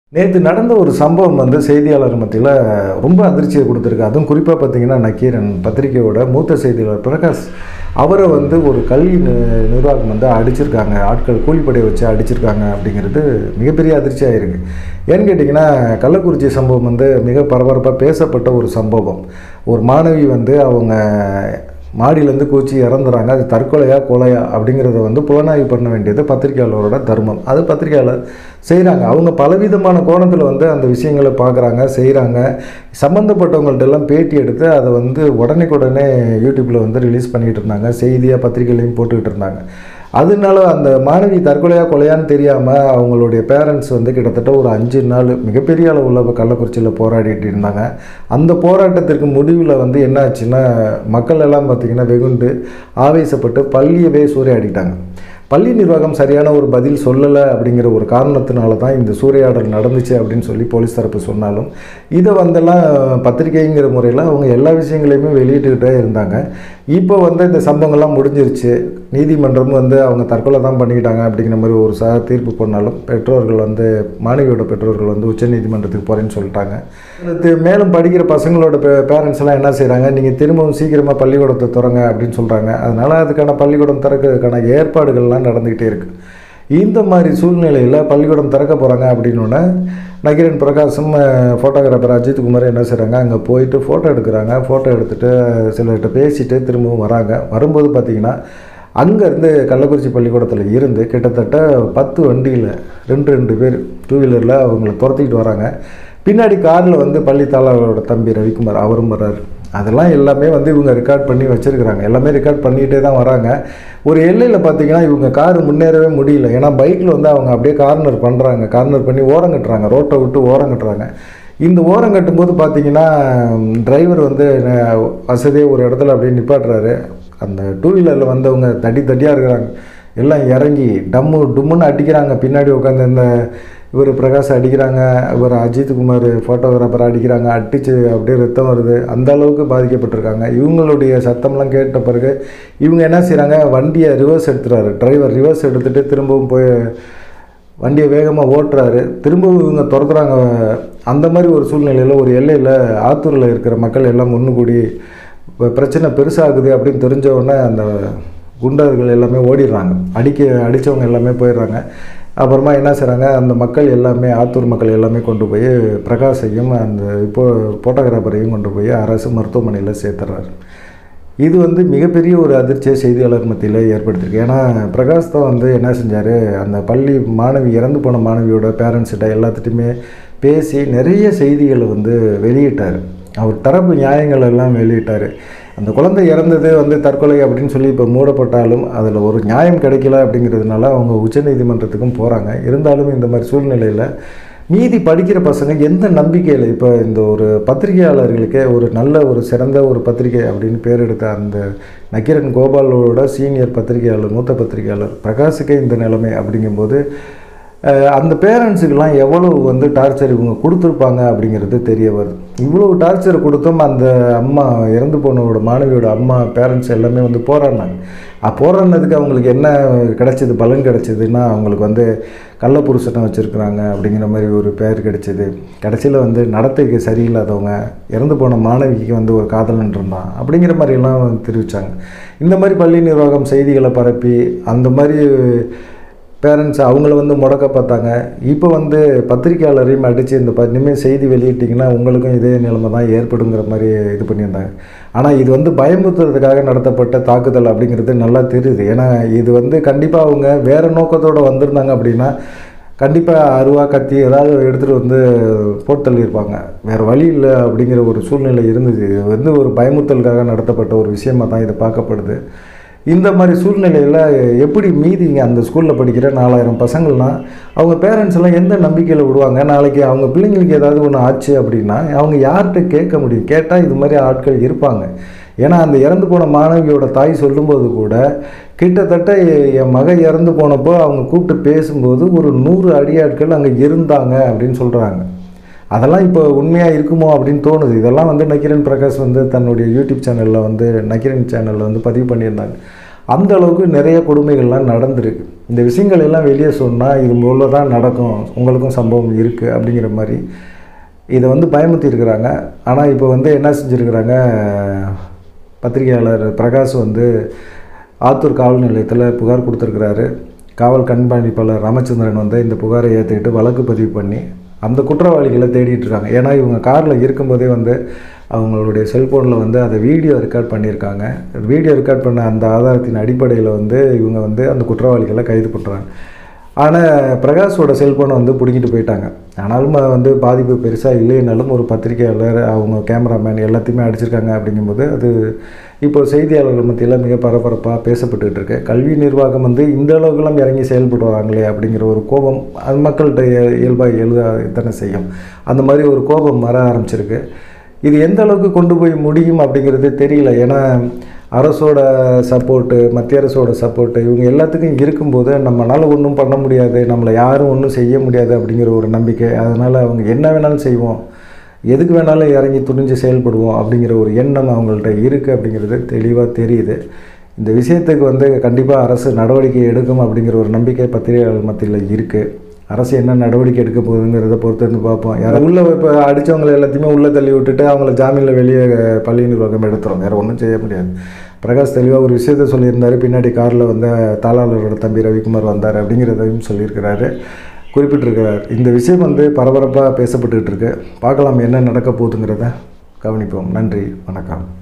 நேற்று நடந்த ஒரு சம்பவம் வந்து செய்தியாளர் மத்தியில் ரொம்ப அதிர்ச்சியை கொடுத்துருக்கு அதுவும் குறிப்பாக பார்த்தீங்கன்னா நக்கீரன் பத்திரிகையோட மூத்த செய்தியாளர் பிரகாஷ் அவரை வந்து ஒரு கல்வி நி- நிர்வாகம் வந்து அடிச்சிருக்காங்க ஆட்கள் கூலிப்படையை வச்சு அடிச்சிருக்காங்க அப்படிங்கிறது மிகப்பெரிய அதிர்ச்சியாக இருக்குது ஏன்னு கேட்டிங்கன்னா கள்ளக்குறிச்சி சம்பவம் வந்து மிக பரபரப்பாக பேசப்பட்ட ஒரு சம்பவம் ஒரு மாணவி வந்து அவங்க மாடியிலேருந்து கூச்சி இறந்துறாங்க அது தற்கொலையா கொலையா அப்படிங்கிறத வந்து புலனாய்வு பண்ண வேண்டியது பத்திரிகையாளரோட தர்மம் அது பத்திரிகையாளர் செய்கிறாங்க அவங்க பலவிதமான கோணத்தில் வந்து அந்த விஷயங்களை பார்க்குறாங்க செய்கிறாங்க சம்மந்தப்பட்டவங்கள்ட்ட எல்லாம் பேட்டி எடுத்து அதை வந்து உடனேக்குடனே யூடியூப்பில் வந்து ரிலீஸ் பண்ணிகிட்டு இருந்தாங்க செய்தியாக பத்திரிகையிலையும் போட்டுக்கிட்டு இருந்தாங்க அதனால அந்த மாணவி தற்கொலையா கொலையான்னு தெரியாமல் அவங்களுடைய பேரண்ட்ஸ் வந்து கிட்டத்தட்ட ஒரு அஞ்சு நாள் மிகப்பெரிய அளவில் கள்ளக்குறிச்சியில் போராடிட்டு இருந்தாங்க அந்த போராட்டத்திற்கு முடிவில் வந்து என்ன ஆச்சுன்னா மக்கள் எல்லாம் பார்த்திங்கன்னா வெகுண்டு ஆவேசப்பட்டு பள்ளியவே சூறையாடிட்டாங்க பள்ளி நிர்வாகம் சரியான ஒரு பதில் சொல்லலை அப்படிங்கிற ஒரு காரணத்தினால தான் இந்த சூறையாடல் நடந்துச்சு அப்படின்னு சொல்லி போலீஸ் தரப்பு சொன்னாலும் இதை வந்தெல்லாம் பத்திரிகைங்கிற முறையில் அவங்க எல்லா விஷயங்களையுமே வெளியிட்டுக்கிட்டே இருந்தாங்க இப்போ வந்து இந்த சம்பவங்கள்லாம் முடிஞ்சிருச்சு நீதிமன்றம் வந்து அவங்க தற்கொலை தான் பண்ணிக்கிட்டாங்க அப்படிங்கிற மாதிரி ஒரு ச தீர்ப்பு பண்ணாலும் பெற்றோர்கள் வந்து மாணவியோட பெற்றோர்கள் வந்து உச்சநீதிமன்றத்துக்கு போகிறேன்னு சொல்லிட்டாங்க அடுத்து மேலும் படிக்கிற பசங்களோட பே பேரண்ட்ஸ் எல்லாம் என்ன செய்கிறாங்க நீங்கள் திரும்பவும் சீக்கிரமாக பள்ளிக்கூடத்தை திறங்க அப்படின்னு சொல்கிறாங்க அதனால் அதுக்கான பள்ளிக்கூடம் திறக்கிறதுக்கான ஏற்பாடுகள்லாம் நடந்துக்கிட்டே இருக்குது இந்த மாதிரி சூழ்நிலையில் பள்ளிக்கூடம் திறக்க போகிறாங்க அப்படின்னோடனே நகிரன் பிரகாஷும் ஃபோட்டோகிராஃபர் அஜித் குமார் என்ன செய்கிறாங்க அங்கே போயிட்டு ஃபோட்டோ எடுக்கிறாங்க ஃபோட்டோ எடுத்துகிட்டு சிலர்கிட்ட பேசிட்டு திரும்பவும் வராங்க வரும்போது பார்த்தீங்கன்னா அங்கேருந்து கள்ளக்குறிச்சி பள்ளிக்கூடத்தில் இருந்து கிட்டத்தட்ட பத்து வண்டியில் ரெண்டு ரெண்டு பேர் டூ வீலரில் அவங்கள துரத்திக்கிட்டு வராங்க பின்னாடி காரில் வந்து பள்ளி தாளரோட தம்பி ரவிக்குமார் அவரும் வர்றாரு அதெல்லாம் எல்லாமே வந்து இவங்க ரெக்கார்ட் பண்ணி வச்சுருக்கிறாங்க எல்லாமே ரெக்கார்ட் பண்ணிகிட்டே தான் வராங்க ஒரு எல்லையில் பார்த்தீங்கன்னா இவங்க கார் முன்னேறவே முடியல ஏன்னா பைக்கில் வந்து அவங்க அப்படியே கார்னர் பண்ணுறாங்க கார்னர் பண்ணி ஓரம் கட்டுறாங்க ரோட்டை விட்டு ஓரம் கட்டுறாங்க இந்த ஓரம் கட்டும்போது பார்த்தீங்கன்னா டிரைவர் வந்து அஹ், வசதியாக ஒரு இடத்துல அப்படியே நிப்பாட்டுறாரு அந்த டூ வீலரில் வந்தவங்க தடி தடியாக இருக்கிறாங்க எல்லாம் இறங்கி டம்மு டும்முன்னு அடிக்கிறாங்க பின்னாடி உட்காந்து இந்த இவர் பிரகாஷ் அடிக்கிறாங்க இவர் அஜித் குமார் ஃபோட்டோகிராஃபர் அடிக்கிறாங்க அடித்து அப்படியே ரத்தம் வருது அந்த அளவுக்கு பாதிக்கப்பட்டிருக்காங்க இவங்களுடைய சத்தம்லாம் கேட்ட பிறகு இவங்க என்ன செய்கிறாங்க வண்டியை ரிவர்ஸ் எடுத்துறாரு டிரைவர் ரிவர்ஸ் எடுத்துகிட்டு திரும்பவும் போய் வண்டியை வேகமாக ஓட்டுறாரு திரும்பவும் இவங்க துரத்துறாங்க அந்த மாதிரி ஒரு சூழ்நிலையில் ஒரு எல்லையில் ஆத்தூரில் இருக்கிற மக்கள் எல்லாம் ஒன்று கூடி இப்ப பிரச்சனை பெருசாகுது அப்படின்னு தெரிஞ்ச உடனே அந்த குண்டர்கள் எல்லாமே ஓடிடுறாங்க அடிக்க அடித்தவங்க எல்லாமே போயிடுறாங்க அப்புறமா என்ன செய்கிறாங்க அந்த மக்கள் எல்லாமே ஆத்தூர் மக்கள் எல்லாமே கொண்டு போய் பிரகாஷையும் அந்த இப்போ ஃபோட்டோகிராஃபரையும் கொண்டு போய் அரசு மருத்துவமனையில் சேர்த்துறாரு இது வந்து மிகப்பெரிய ஒரு அதிர்ச்சியை செய்தியாளர் மத்தியில் ஏற்படுத்தியிருக்கு ஏன்னா பிரகாஷ் தான் வந்து என்ன செஞ்சார் அந்த பள்ளி மாணவி இறந்து போன மாணவியோட பேரண்ட்ஸ்கிட்ட எல்லாத்துட்டையுமே பேசி நிறைய செய்திகளை வந்து வெளியிட்டார் அவர் தரப்பு நியாயங்கள் எல்லாம் வெளியிட்டார் அந்த குழந்தை இறந்தது வந்து தற்கொலை அப்படின்னு சொல்லி இப்போ மூடப்பட்டாலும் அதில் ஒரு நியாயம் கிடைக்கல அப்படிங்கிறதுனால அவங்க உச்சநீதிமன்றத்துக்கும் போகிறாங்க இருந்தாலும் இந்த மாதிரி சூழ்நிலையில் மீதி படிக்கிற பசங்க எந்த நம்பிக்கையில் இப்போ இந்த ஒரு பத்திரிகையாளர்களுக்கே ஒரு நல்ல ஒரு சிறந்த ஒரு பத்திரிகை அப்படின்னு பேர் எடுத்த அந்த நக்கீரன் கோபாலோட சீனியர் பத்திரிகையாளர் மூத்த பத்திரிகையாளர் பிரகாஷுக்கே இந்த நிலைமை அப்படிங்கும்போது அஹ், அந்த பேரண்ட்ஸுக்கெல்லாம் எவ்வளவு வந்து டார்ச்சர் இவங்க கொடுத்துருப்பாங்க அப்படிங்கிறது தெரிய வருது இவ்வளவு டார்ச்சர் கொடுத்தும் அந்த அம்மா இறந்து போனவோட மாணவியோட அம்மா பேரண்ட்ஸ் எல்லாமே வந்து போராடினாங்க அ போராடினதுக்கு அவங்களுக்கு என்ன கிடைச்சது பலன் கிடைச்சதுன்னா அவங்களுக்கு வந்து கள்ளப்புருஷனை வச்சுருக்குறாங்க அப்படிங்கிற மாதிரி ஒரு பேர் கிடைச்சது கடைசியில் வந்து நடத்தைக்கு சரியில்லாதவங்க இறந்து போன மாணவிக்கு வந்து ஒரு காதலன் இருந்தான் அப்படிங்கிற மாதிரியெல்லாம் தெரிவித்தாங்க இந்த மாதிரி பள்ளி நிர்வாகம் செய்திகளை பரப்பி அந்த மாதிரி பேரண்ட்ஸ் அவங்கள வந்து முடக்க பார்த்தாங்க இப்போ வந்து பத்திரிக்கையாளரையும் அடித்து இந்த ப இனிமேல் செய்தி வெளியிட்டிங்கன்னா உங்களுக்கும் இதே நிலைமை தான் ஏற்படுங்கிற மாதிரி இது பண்ணியிருந்தாங்க ஆனால் இது வந்து பயமுறுத்துறதுக்காக நடத்தப்பட்ட தாக்குதல் அப்படிங்கிறது நல்லா தெரியுது ஏன்னா இது வந்து கண்டிப்பாக அவங்க வேறு நோக்கத்தோடு வந்திருந்தாங்க அப்படின்னா கண்டிப்பாக அருவா கத்தி ஏதாவது எடுத்துகிட்டு வந்து போட்டு தள்ளியிருப்பாங்க வேறு வழி இல்லை அப்படிங்கிற ஒரு சூழ்நிலை இருந்தது இது வந்து ஒரு பயமுறுத்தலுக்காக நடத்தப்பட்ட ஒரு விஷயமா தான் இது பார்க்கப்படுது இந்த மாதிரி சூழ்நிலையில் எப்படி மீதிங்க அந்த ஸ்கூலில் படிக்கிற நாலாயிரம் பசங்கள்லாம் அவங்க பேரண்ட்ஸ் எல்லாம் எந்த நம்பிக்கையில் விடுவாங்க நாளைக்கு அவங்க பிள்ளைங்களுக்கு ஏதாவது ஒன்று ஆச்சு அப்படின்னா அவங்க யார்கிட்ட கேட்க முடியும் கேட்டால் இது மாதிரி ஆட்கள் இருப்பாங்க ஏன்னா அந்த இறந்து போன மாணவியோட தாய் சொல்லும்போது கூட கிட்டத்தட்ட எ- என் மக இறந்து போனப்போ அவங்க கூப்பிட்டு பேசும்போது ஒரு நூறு அடியாட்கள் அங்கே இருந்தாங்க அப்படின்னு சொல்கிறாங்க அதெல்லாம் இப்போ உண்மையாக இருக்குமோ அப்படின்னு தோணுது இதெல்லாம் வந்து நக்கிரன் பிரகாஷ் வந்து தன்னுடைய யூடியூப் சேனலில் வந்து நக்கிரன் சேனலில் வந்து பதிவு பண்ணியிருந்தாங்க அந்த அளவுக்கு நிறைய கொடுமைகள்லாம் நடந்திருக்கு இந்த விஷயங்கள் எல்லாம் வெளியே சொன்னால் இது போல தான் நடக்கும் உங்களுக்கும் சம்பவம் இருக்குது அப்படிங்கிற மாதிரி இதை வந்து பயமுறுத்தி இருக்கிறாங்க ஆனால் இப்போ வந்து என்ன செஞ்சுருக்கிறாங்க பத்திரிகையாளர் பிரகாஷ் வந்து ஆத்தூர் காவல் நிலையத்தில் புகார் கொடுத்துருக்கிறாரு காவல் கண்காணிப்பாளர் ராமச்சந்திரன் வந்து இந்த புகாரை ஏற்றுக்கிட்டு வழக்கு பதிவு பண்ணி அந்த குற்றவாளிகளை தேடிட்டு இருக்காங்க ஏன்னா இவங்க காரில் இருக்கும்போதே வந்து அவங்களுடைய செல்ஃபோனில் வந்து அதை வீடியோ ரெக்கார்ட் பண்ணியிருக்காங்க வீடியோ ரெக்கார்ட் பண்ண அந்த ஆதாரத்தின் அடிப்படையில் வந்து இவங்க வந்து அந்த குற்றவாளிகளை கைது பண்ணுறாங்க ஆனால் பிரகாஷோட செல்ஃபோனை வந்து பிடிக்கிட்டு போயிட்டாங்க ஆனாலும் அது வந்து பாதிப்பு பெருசாக இல்லைனாலும் ஒரு பத்திரிகையாளர் அவங்க கேமராமேன் எல்லாத்தையுமே அடிச்சிருக்காங்க அப்படிங்கும்போது அது இப்போ செய்தியாளர்கள் மத்தியில் மிக பரபரப்பாக பேசப்பட்டுக்கிட்டு இருக்கு கல்வி நிர்வாகம் வந்து இந்த அளவுக்குலாம் இறங்கி செயல்படுவாங்களே அப்படிங்கிற ஒரு கோபம் அது மக்கள்கிட்ட இய- இயல்பாக எழுத தானே செய்யும் அந்த மாதிரி ஒரு கோபம் வர ஆரம்பிச்சிருக்கு இது எந்த அளவுக்கு கொண்டு போய் முடியும் அப்படிங்கிறது தெரியல ஏன்னா அரசோட சப்போர்ட்டு மத்திய அரசோட சப்போர்ட்டு இவங்க எல்லாத்துக்கும் இருக்கும்போது நம்மளால் ஒன்றும் பண்ண முடியாது நம்மளை யாரும் ஒன்றும் செய்ய முடியாது அப்படிங்கிற ஒரு நம்பிக்கை அதனால் அவங்க என்ன வேணாலும் செய்வோம் எதுக்கு வேணாலும் இறங்கி துணிஞ்சு செயல்படுவோம் அப்படிங்கிற ஒரு எண்ணம் அவங்கள்ட்ட இருக்குது அப்படிங்கிறது தெளிவாக தெரியுது இந்த விஷயத்துக்கு வந்து கண்டிப்பாக அரசு நடவடிக்கை எடுக்கும் அப்படிங்கிற ஒரு நம்பிக்கை பத்திரிகையாளர் மத்தியில் இருக்குது அரசு என்ன நடவடிக்கை எடுக்க போகுதுங்கிறத பொறுத்து இருந்து பார்ப்போம் யாரும் உள்ளே இப்போ அடித்தவங்களை எல்லாத்தையுமே உள்ளே தள்ளி விட்டுட்டு அவங்கள ஜாமீனில் வெளியே பள்ளி நிர்வாகம் எடுத்துரும் வேறு ஒன்றும் செய்ய முடியாது பிரகாஷ் தெளிவாக ஒரு விஷயத்த சொல்லியிருந்தாரு பின்னாடி காரில் வந்து தாளாளரோட தம்பி ரவிக்குமார் வந்தார் அப்படிங்கிறதையும் சொல்லியிருக்கிறாரு குறிப்பிட்டிருக்கிறார் இந்த விஷயம் வந்து பரபரப்பாக பேசப்பட்டுக்கிட்டு இருக்கு பார்க்கலாம் என்ன நடக்க போகுதுங்கிறத கவனிப்போம் நன்றி வணக்கம்